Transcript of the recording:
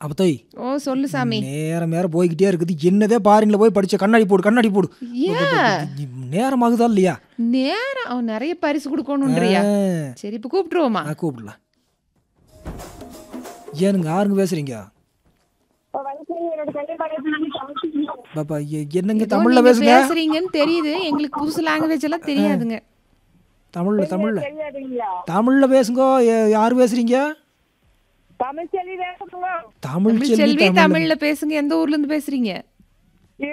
அப்பத்தோய் ஓ சொல்லு சாமி நேரம் நேரம் போய்கிட்டே இருக்குது என்னதே பாரின்ல போய் படிச்ச கண்ணாடி போடு கண்ணாடி போடு ஏன் நேரம் ஆகுதா இல்லையா நேரம் அவன் நிறைய பரிசு கொடுக்கணுன்றியா ஆ, சரி இப்ப கூப்பிட்டுருவோமா ஆ, கூப்பிடலாம் ஏனுங்க யாருங்க பேசுறீங்க பாப்பா எ- என்னங்க ஏதோ தமிழ்ல நீங்க பேசுங்க பேசுறீங்கன்னு தெரியுது எங்களுக்கு புதுசு லாங்குவேஜ் எல்லாம் தெரியாதுங்க தமிழ்ல தமிழ்ல தெரியாதுங்களா தமிழ்ல பேசுங்க எ- யாரு பேசுறீங்க தமிழ் செல்வி பேசுங்க தமிழ் தமிழ் செல்வி செல்வி தமிழ் தமிழ்ல பேசுங்க எந்த ஊர்ல இருந்து பேசுறீங்க